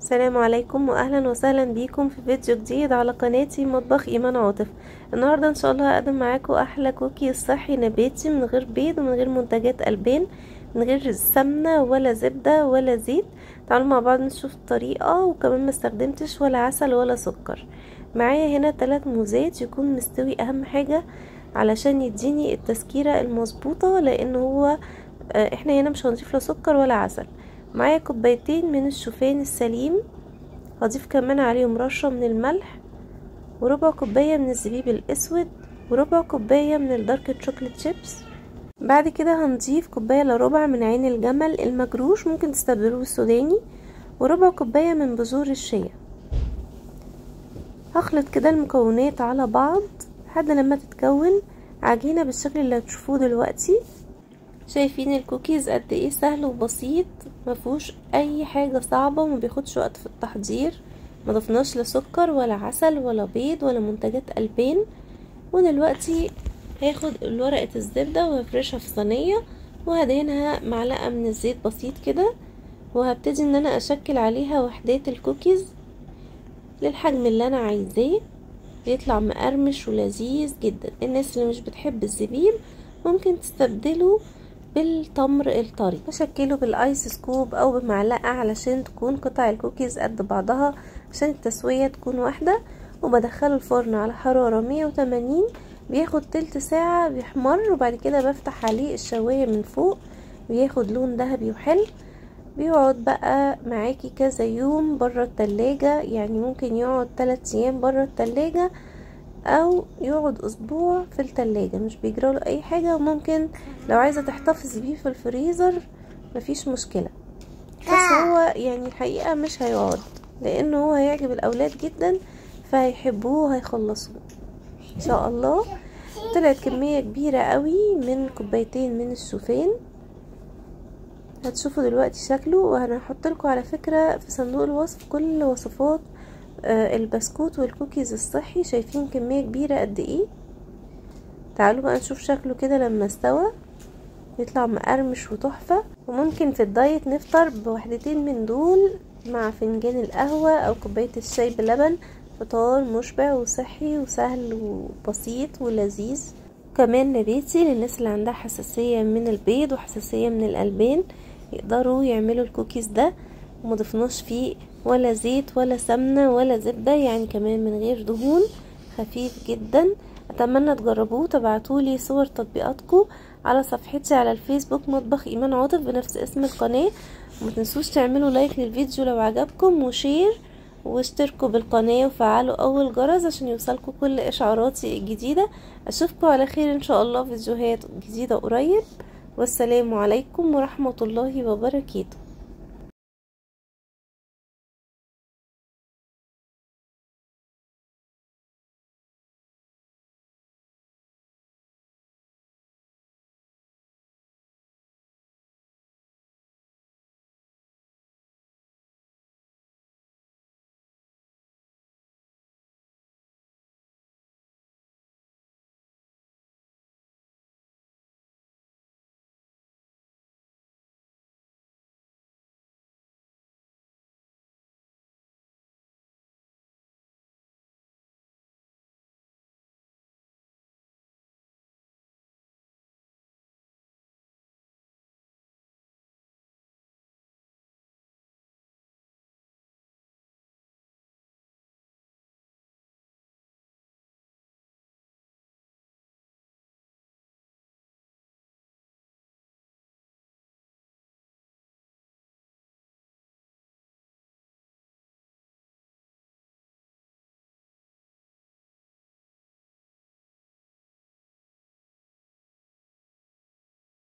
السلام عليكم واهلا وسهلا بيكم في فيديو جديد على قناتي مطبخ ايمان عاطف النهارده ان شاء الله هقدم معاكم احلى كوكي صحي نباتي من غير بيض ومن غير منتجات البان من غير سمنه ولا زبده ولا زيت تعالوا مع بعض نشوف الطريقه وكمان ما استخدمتش ولا عسل ولا سكر معايا هنا ثلاث موزات يكون مستوي اهم حاجه علشان يديني التسكيره المظبوطه لان هو احنا هنا مش هنضيف لا سكر ولا عسل معايا كوبايتين من الشوفان السليم هضيف كمان عليهم رشة من الملح وربع كوباية من الزبيب الاسود وربع كوباية من الدارك شوكليت شيبس بعد كده هنضيف كوباية الا ربع من عين الجمل المجروش ممكن تستبدلوه بالسوداني وربع كوباية من بذور الشيا هخلط كده المكونات على بعض لحد لما تتكون عجينة بالشكل اللي هتشوفوه دلوقتي شايفين الكوكيز قد ايه سهل وبسيط مفهوش اي حاجة صعبة وما بياخدش وقت في التحضير ما ضفناش لا سكر ولا عسل ولا بيض ولا منتجات البان ودلوقتي هاخد ورقة الزبدة وهفرشها في صينية وهدهنها معلقة من الزيت بسيط كده وهبتدي ان انا اشكل عليها وحدات الكوكيز للحجم اللي انا عايزاه بيطلع مقرمش ولذيذ جدا الناس اللي مش بتحب الزبيب ممكن تستبدله بالتمر الطري بشكله بالايس سكوب او بمعلقه علشان تكون قطع الكوكيز قد بعضها عشان التسويه تكون واحده وبدخله الفرن على حراره 180 بياخد تلت ساعه بيحمر وبعد كده بفتح عليه الشوايه من فوق بياخد لون ذهبي وحلو بيقعد بقى معاكي كذا يوم بره التلاجة يعني ممكن يقعد 3 ايام بره التلاجة او يقعد اسبوع في التلاجة مش بيجراله اي حاجة وممكن لو عايزة تحتفظي بيه في الفريزر مفيش مشكلة بس هو يعني الحقيقة مش هيقعد لانه هو هيعجب الاولاد جدا فهيحبوه وهيخلصوه ان شاء الله طلعت كمية كبيرة قوي من كوبايتين من الشوفان هتشوفوا دلوقتي شكله وانا هحط لكم على فكرة في صندوق الوصف كل وصفات آه البسكوت والكوكيز الصحي شايفين كمية كبيرة قد ايه تعالوا بقى نشوف شكله كده لما استوى يطلع مقرمش وتحفة وممكن في الدايت نفطر بوحدتين من دول مع فنجان القهوة او كوباية الشاي بلبن فطار مشبع وصحي وسهل وبسيط ولذيذ كمان نباتي للناس اللي عندها حساسية من البيض وحساسية من الألبان يقدروا يعملوا الكوكيز ده ومضفناش فيه ولا زيت ولا سمنة ولا زبدة يعني كمان من غير دهون خفيف جدا اتمنى تجربوه تبعتولي صور تطبيقاتكم على صفحتي على الفيسبوك مطبخ ايمان عاطف بنفس اسم القناة وما تنسوش تعملوا لايك للفيديو لو عجبكم وشير واشتركوا بالقناة وفعلوا اول جرس عشان يوصلكم كل اشعاراتي الجديدة اشوفكم على خير ان شاء الله فيديوهات جديدة قريب والسلام عليكم ورحمة الله وبركاته